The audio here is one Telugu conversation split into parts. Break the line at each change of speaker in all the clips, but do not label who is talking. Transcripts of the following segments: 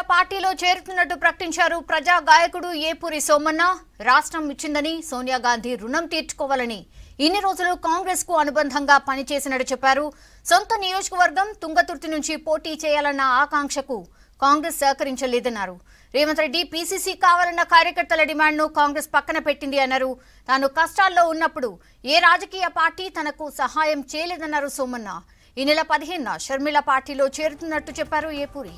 పార్టీలో చేరుతున్నట్టు ప్రకటించారు ప్రజా గాయకుడు ఏపూరి సోమన్న రాష్ట్రం ఇచ్చిందని సోనియా గాంధీ రుణం తీర్చుకోవాలని ఇన్ని రోజులు కాంగ్రెస్ కు అనుబంధంగా పనిచేసినట్టు చెప్పారు సొంత నియోజకవర్గం తుంగతుర్తి నుంచి పోటీ చేయాలన్న ఆకాంక్షకు కాంగ్రెస్ సహకరించలేదన్నారు రేవంత్ రెడ్డి పీసీసీ కావాలన్న కార్యకర్తల డిమాండ్ను కాంగ్రెస్ పక్కన పెట్టింది అన్నారు తాను కష్టాల్లో ఉన్నప్పుడు ఏ రాజకీయ పార్టీ తనకు సహాయం చేయలేదన్నారు సోమన్న ఈ నెల పదిహేనున షర్మిల పార్టీలో చేరుతున్నట్టు చెప్పారు ఏపూరి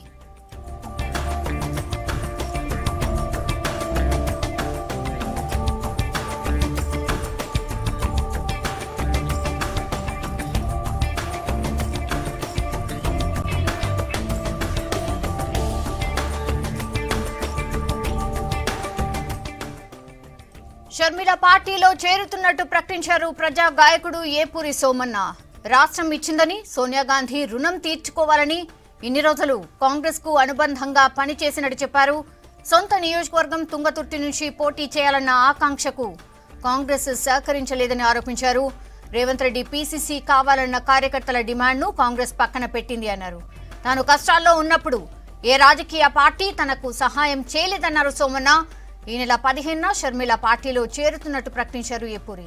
షర్మిల పార్టీలో చేరుతున్నట్టు ప్రకటించారు ప్రజా గాయకుడు ఏపూరి సోమన్న రాష్ట్రం ఇచ్చిందని సోనియా గాంధీ రుణం తీర్చుకోవాలని ఇన్ని రోజులు కాంగ్రెస్ కు అనుబంధంగా పనిచేసినట్టు చెప్పారు సొంత నియోజకవర్గం తుంగతుర్తి నుంచి పోటీ చేయాలన్న ఆకాంక్షకు కాంగ్రెస్ సహకరించలేదని ఆరోపించారు రేవంత్ రెడ్డి పీసీసీ కావాలన్న కార్యకర్తల డిమాండ్ను కాంగ్రెస్ పక్కన పెట్టింది అన్నారు తాను కష్టాల్లో ఉన్నప్పుడు ఏ రాజకీయ పార్టీ తనకు సహాయం చేయలేదన్నారు సోమన్న ఈ నెల పదిహేనున షర్మిల పార్టీలో చేరుతున్నట్టు ప్రకటించారు ఏపూరి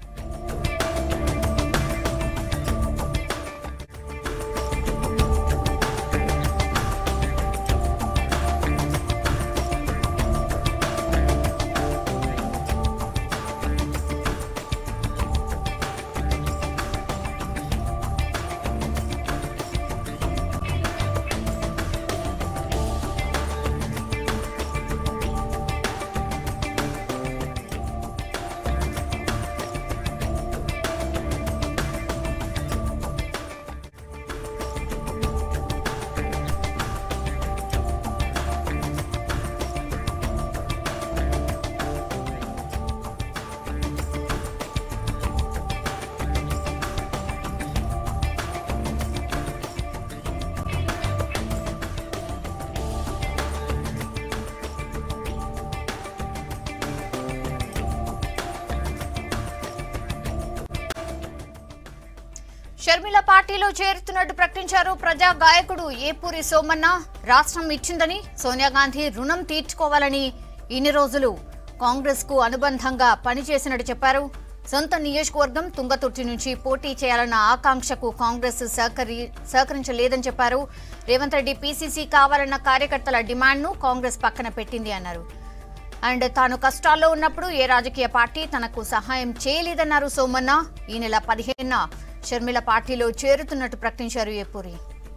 షర్మిల పార్టీలో చేరుతున్నట్టు ప్రకటించారు ప్రజా గాయకుడు ఏపూరి సోమన్న రాష్ట్రం ఇచ్చిందని సోనియా గాంధీ రుణం తీర్చుకోవాలని ఇన్ని రోజులు కాంగ్రెస్ కు అనుబంధంగా పనిచేసినట్టు చెప్పారు సొంత నియోజకవర్గం తుంగతుర్తి నుంచి పోటీ చేయాలన్న ఆకాంక్షకు కాంగ్రెస్ సహకరి సహకరించలేదని చెప్పారు రేవంత్ రెడ్డి పీసీసీ కావాలన్న కార్యకర్తల డిమాండ్ను కాంగ్రెస్ పక్కన పెట్టింది అన్నారు అండ్ తాను కష్టాల్లో ఉన్నప్పుడు ఏ రాజకీయ పార్టీ తనకు సహాయం చేయలేదన్నారు సోమన్న ఈ నెల పదిహేనున షర్మిల పార్టీలో చేరుతున్నట్టు ప్రకటించారు ఏపూరి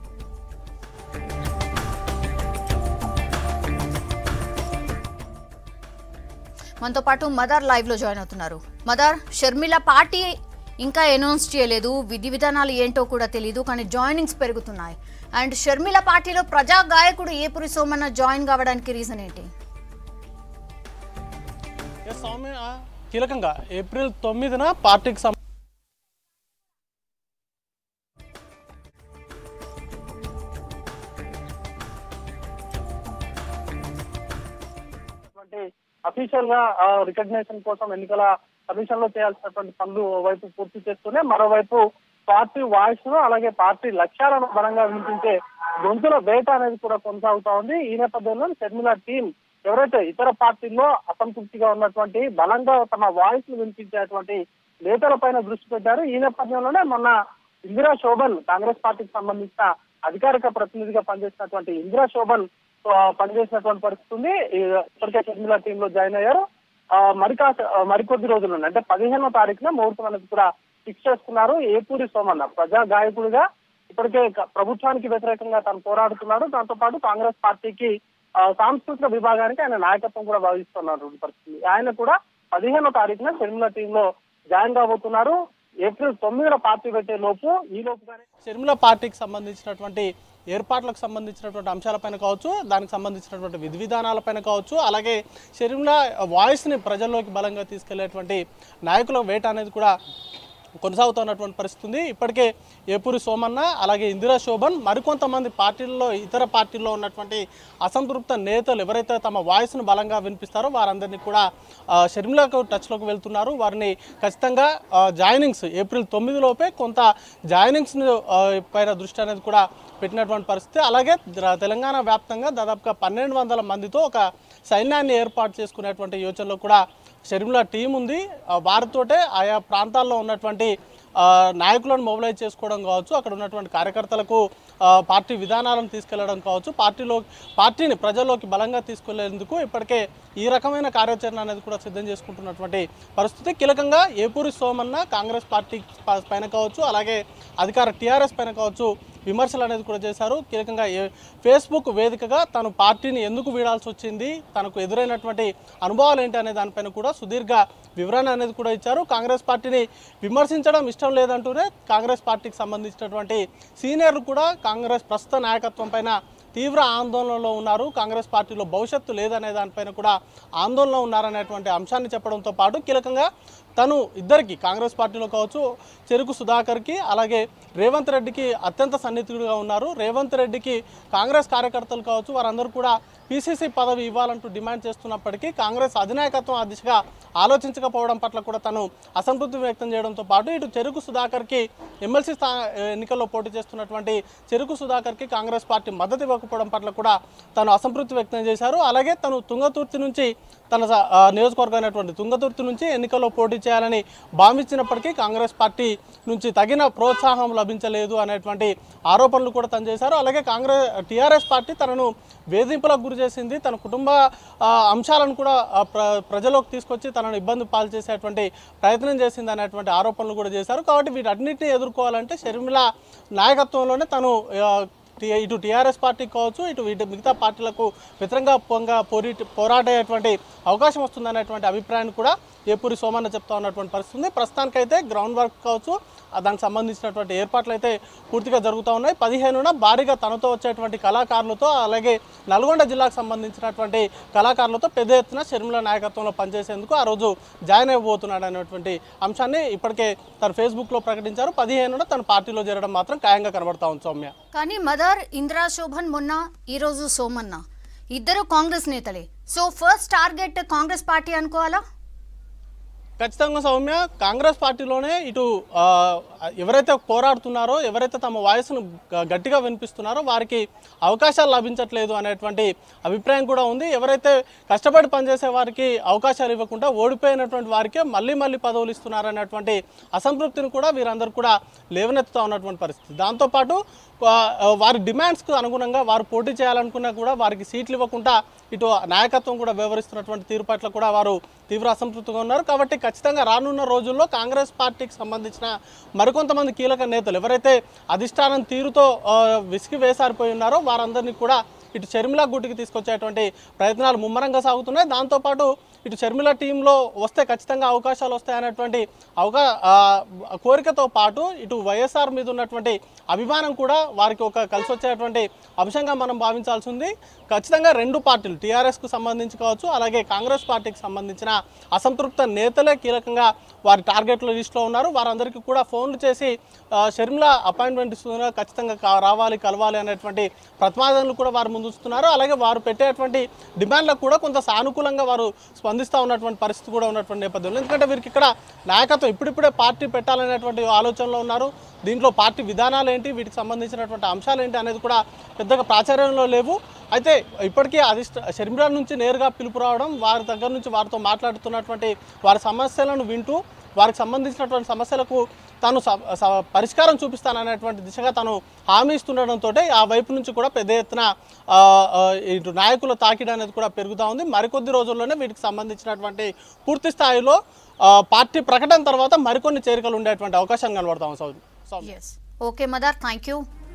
మనతో పాటు మదర్ లైవ్ లో జాయిన్ అవుతున్నారు మదర్ షర్మిల పార్టీ ఇంకా అనౌన్స్ చేయలేదు విధి విధానాలు ఏంటో కూడా తెలియదు కానీ జాయినింగ్స్ పెరుగుతున్నాయి అండ్ షర్మిల పార్టీలో ప్రజా గాయకుడు ఏపురి సోమన్న జాయిన్ కావడానికి రీజన్ ఏంటి
ఎస్ సౌమ్య కీలకంగా ఏప్రిల్ తొమ్మిదిన పార్టీకి సం-
అఫీషియల్ గా రికగ్నేషన్ కోసం ఎన్నికల కమిషన్ లో చేయాల్సినటువంటి పనులు వైపు పూర్తి చేస్తూనే మరోవైపు పార్టీ వాయిస్ ను అలాగే పార్టీ లక్ష్యాలను బలంగా వినిపించే గొంతుల వేట అనేది కూడా కొనసాగుతా ఉంది ఈ నేపథ్యంలో షర్మిల టీం ఎవరైతే ఇతర పార్టీల్లో అసంతృప్తిగా ఉన్నటువంటి బలంగా తమ వాయిస్ ను వినిపించేటువంటి నేతల పైన దృష్టి పెట్టారు ఈ నేపథ్యంలోనే మొన్న ఇందిరా శోభన్ కాంగ్రెస్ పార్టీకి సంబంధించిన అధికారిక ప్రతినిధిగా పనిచేసినటువంటి ఇందిరా శోభన్ ఆ, పనిచేసినటువంటి పరిస్థితి ఉంది ఈ ఇప్పటికే షర్మిల టీమ్ లో జాయిన్ అయ్యారు ఆ, మరి కాస్త ఆ, మరికొద్ది రోజులు ఉన్నాయి. అంటే పదిహేనో తారీఖున ముహూర్తం అనేది కూడా ఫిక్స్ చేసుకున్నారు ఏపూరి సోమన్న ప్రజా గాయకుడిగా ఇప్పటికే క- ప్రభుత్వానికి వ్యతిరేకంగా తాను పోరాడుతున్నాడు దాంతో పాటు కాంగ్రెస్ పార్టీకి ఆ, సాంస్కృతిక విభాగానికి ఆయన నాయకత్వం కూడా వహిస్తున్నారు పరిస్థితి ఆయన కూడా పదిహేనో తారీఖున షర్మిల టీమ్ లో జాయిన్ కాబోతున్నారు ఏప్రిల్ తొమ్మిదిన పార్టీ పెట్టే లోపు ఈ లోపుగానే
షర్మిల పార్టీకి సంబంధించినటువంటి ఏర్పాట్లకు సంబంధించినటువంటి అంశాలపైన కావచ్చు దానికి సంబంధించినటువంటి విధి విధానాలపైన కావచ్చు అలాగే షర్మిల వాయిస్ని ప్రజల్లోకి బలంగా తీసుకెళ్లేటువంటి నాయకుల వేట అనేది కూడా కొనసాగుతున్నటువంటి పరిస్థితి ఉంది ఇప్పటికే ఏపూరి సోమన్న అలాగే ఇందిరా శోభన్ మరికొంతమంది పార్టీల్లో ఇతర పార్టీల్లో ఉన్నటువంటి అసంతృప్త నేతలు ఎవరైతే తమ వాయిస్ను బలంగా వినిపిస్తారో వారందరినీ కూడా ఆ, షర్మిలకు టచ్లోకి వెళ్తున్నారు వారిని ఖచ్చితంగా ఆ, జాయినింగ్స్ ఏప్రిల్ తొమ్మిది లోపే కొంత జాయినింగ్స్ పైన దృష్టి అనేది కూడా పెట్టినటువంటి పరిస్థితి అలాగే ద్ర- తెలంగాణ వ్యాప్తంగా దాదాపుగా పన్నెండు వందల మందితో ఒక సైన్యాన్ని ఏర్పాటు చేసుకునేటువంటి యోచనలో కూడా షర్మిల టీం ఉంది ఆ, వారితోటే ఆయా ప్రాంతాల్లో ఉన్నటువంటి ఆ, నాయకులను మొబిలైజ్ చేసుకోవడం కావచ్చు అక్కడ ఉన్నటువంటి కార్యకర్తలకు ఆ, పార్టీ విధానాలను తీసుకెళ్లడం కావచ్చు పార్టీలో పార్టీని ప్రజల్లోకి బలంగా తీసుకెళ్లేందుకు ఇప్పటికే ఈ రకమైన కార్యాచరణ అనేది కూడా సిద్ధం చేసుకుంటున్నటువంటి పరిస్థితి కీలకంగా ఏపూరి సోమన్న కాంగ్రెస్ పార్టీ ప- పైన కావచ్చు అలాగే అధికార టీఆర్ఎస్ పైన కావచ్చు విమర్శలు అనేది కూడా చేశారు కీలకంగా ఏ- ఫేస్బుక్ వేదికగా తను పార్టీని ఎందుకు వీడాల్సి వచ్చింది తనకు ఎదురైనటువంటి అనుభవాలు ఏంటి అనే దానిపైన కూడా సుదీర్ఘ వివరణ అనేది కూడా ఇచ్చారు కాంగ్రెస్ పార్టీని విమర్శించడం ఇష్టం లేదంటూనే కాంగ్రెస్ పార్టీకి సంబంధించినటువంటి సీనియర్లు కూడా కాంగ్రెస్ ప్రస్తుత నాయకత్వం పైన తీవ్ర ఆందోళనలో ఉన్నారు కాంగ్రెస్ పార్టీలో భవిష్యత్తు లేదనే దానిపైన కూడా ఆందోళనలో ఉన్నారనేటువంటి అంశాన్ని చెప్పడంతో పాటు కీలకంగా తను ఇద్దరికి కాంగ్రెస్ పార్టీలో కావచ్చు చెరుకు సుధాకర్కి అలాగే రేవంత్ రెడ్డికి అత్యంత సన్నిహితుడుగా ఉన్నారు రేవంత్ రెడ్డికి కాంగ్రెస్ కార్యకర్తలు కావచ్చు వారందరూ కూడా పీసీసీ పదవి ఇవ్వాలంటూ డిమాండ్ చేస్తున్నప్పటికీ కాంగ్రెస్ అధినాయకత్వం ఆ దిశగా ఆలోచించకపోవడం పట్ల కూడా తను అసంతృప్తి వ్యక్తం చేయడంతో పాటు ఇటు చెరుకు సుధాకర్కి ఎమ్మెల్సీ స్థా ఎన్నికల్లో పోటీ చేస్తున్నటువంటి చెరుకు సుధాకర్కి కాంగ్రెస్ పార్టీ మద్దతు ఇవ్వకపోవడం పట్ల కూడా తను అసంతృప్తి వ్యక్తం చేశారు అలాగే తను తుంగతుర్తి నుంచి తన స- ఆ, నియోజకవర్గం అయినటువంటి తుంగతుర్తి నుంచి ఎన్నికల్లో పోటీ చేయాలని భావించినప్పటికీ కాంగ్రెస్ పార్టీ నుంచి తగిన ప్రోత్సాహం లభించలేదు అనేటువంటి ఆరోపణలు కూడా తను చేశారు అలాగే కాంగ్రెస్ టీఆర్ఎస్ పార్టీ తనను వేధింపులకు గురి చేసింది తన కుటుంబ ఆ, అంశాలను కూడా ఆ, ప్ర ప్రజలోకి తీసుకొచ్చి తనను ఇబ్బంది పాలు చేసేటువంటి ప్రయత్నం చేసింది అనేటువంటి ఆరోపణలు కూడా చేశారు కాబట్టి వీటన్నిటిని ఎదుర్కోవాలంటే షర్మిల నాయకత్వంలోనే తను ఆ, టి- ఇటు టీఆర్ఎస్ పార్టీకి కావచ్చు ఇటు ఇటు మిగతా పార్టీలకు వ్యతిరేకంగా పొంగ పోరీ పోరాడేటువంటి అవకాశం వస్తుందనేటువంటి అభిప్రాయాన్ని కూడా ఏపూరి సోమన్న చెప్తా ఉన్నటువంటి పరిస్థితి ఉంది ప్రస్తుతానికైతే గ్రౌండ్ వర్క్ కావచ్చు ఆ దానికి సంబంధించినటువంటి ఏర్పాట్లు అయితే పూర్తిగా జరుగుతూ ఉన్నాయి పదిహేనున భారీగా తనతో వచ్చేటువంటి కళాకారులతో అలాగే నల్గొండ జిల్లాకు సంబంధించినటువంటి కళాకారులతో పెద్ద ఎత్తున షర్మిల నాయకత్వంలో పనిచేసేందుకు ఆ రోజు జాయిన్ అయిపోతున్నాడు అనేటువంటి అంశాన్ని ఇప్పటికే తన ఫేస్బుక్లో ప్రకటించారు పదిహేనున తన పార్టీలో చేరడం మాత్రం ఖాయంగా కనబడతా ఉంది సౌమ్య
కానీ మదర్ ఇందిరా శోభన్ మొన్న ఈరోజు సోమన్న ఇద్దరు కాంగ్రెస్ నేతలే so first target Congress party అనుకోవాలా
ఖచ్చితంగా సౌమ్య కాంగ్రెస్ పార్టీలోనే ఇటు ఆ, ఎవరైతే పోరాడుతున్నారో ఎవరైతే తమ వాయిస్ను గ- గట్టిగా వినిపిస్తున్నారో వారికి అవకాశాలు లభించట్లేదు అనేటువంటి అభిప్రాయం కూడా ఉంది ఎవరైతే కష్టపడి పనిచేసే వారికి అవకాశాలు ఇవ్వకుండా ఓడిపోయినటువంటి వారికే మళ్ళీ మళ్ళీ పదవులు ఇస్తున్నారు అనేటువంటి అసంతృప్తిని కూడా వీరందరూ కూడా లేవనెత్తుతా ఉన్నటువంటి పరిస్థితి దాంతోపాటు ఆ, వారి డిమాండ్స్కు అనుగుణంగా వారు పోటీ చేయాలనుకున్నా కూడా వారికి సీట్లు ఇవ్వకుండా ఇటు నాయకత్వం కూడా వ్యవహరిస్తున్నటువంటి తీరు పట్ల కూడా వారు తీవ్ర అసంతృప్తిగా ఉన్నారు కాబట్టి ఖచ్చితంగా రానున్న రోజుల్లో కాంగ్రెస్ పార్టీకి సంబంధించిన మరికొంతమంది కీలక నేతలు ఎవరైతే అధిష్టానం తీరుతో ఆ, విసిగి వేసారిపోయి ఉన్నారో వారందరినీ కూడా ఇటు షర్మిల గుటికి తీసుకొచ్చేటువంటి ప్రయత్నాలు ముమ్మరంగా సాగుతున్నాయి దాంతోపాటు ఇటు షర్మిల టీంలో వస్తే ఖచ్చితంగా అవకాశాలు వస్తాయి అనేటువంటి అవకా ఆ, కోరికతో పాటు ఇటు వైఎస్ఆర్ మీద ఉన్నటువంటి అభిమానం కూడా వారికి ఒక కలిసి వచ్చేటువంటి అంశంగా మనం భావించాల్సి ఉంది ఖచ్చితంగా రెండు పార్టీలు టీఆర్ఎస్కు సంబంధించి కావచ్చు అలాగే కాంగ్రెస్ పార్టీకి సంబంధించిన అసంతృప్త నేతలే కీలకంగా వారి టార్గెట్ల లిస్టులో ఉన్నారు వారందరికీ కూడా ఫోన్లు చేసి ఆ, షర్మిల అపాయింట్మెంట్ ఇస్తున్నారు ఖచ్చితంగా కా- రావాలి కలవాలి అనేటువంటి ప్రతిపాదనలు కూడా వారు ముందుస్తున్నారు అలాగే వారు పెట్టేటువంటి డిమాండ్లకు కూడా కొంత సానుకూలంగా వారు స్పందిస్తూ ఉన్నటువంటి పరిస్థితి కూడా ఉన్నటువంటి నేపథ్యంలో ఎందుకంటే వీరికి ఇక్కడ నాయకత్వం ఇప్పుడిప్పుడే పార్టీ పెట్టాలనేటువంటి ఆలోచనలో ఉన్నారు దీంట్లో పార్టీ విధానాలు ఏంటి వీటికి సంబంధించినటువంటి అంశాలు ఏంటి అనేది కూడా పెద్దగా ప్రాచుర్యంలో లేవు అయితే ఇప్పటికీ అధిష్ట షర్మిల నుంచి నేరుగా పిలుపు రావడం వారి దగ్గర నుంచి వారితో మాట్లాడుతున్నటువంటి వారి సమస్యలను వింటూ వారికి సంబంధించినటువంటి సమస్యలకు తాను స- స- పరిష్కారం చూపిస్తాననేటువంటి దిశగా తాను హామీ ఇస్తుండడంతో ఆ వైపు నుంచి కూడా పెద్ద ఎత్తున ఆ, ఆ, ఇటు నాయకుల తాకిడి అనేది కూడా పెరుగుతూ ఉంది మరికొద్ది రోజుల్లోనే వీటికి సంబంధించినటువంటి పూర్తి స్థాయిలో ఆ, పార్టీ ప్రకటన తర్వాత మరికొన్ని చేరికలు ఉండేటువంటి అవకాశం కనబడతాం సౌ సౌ
yes okay mother thank you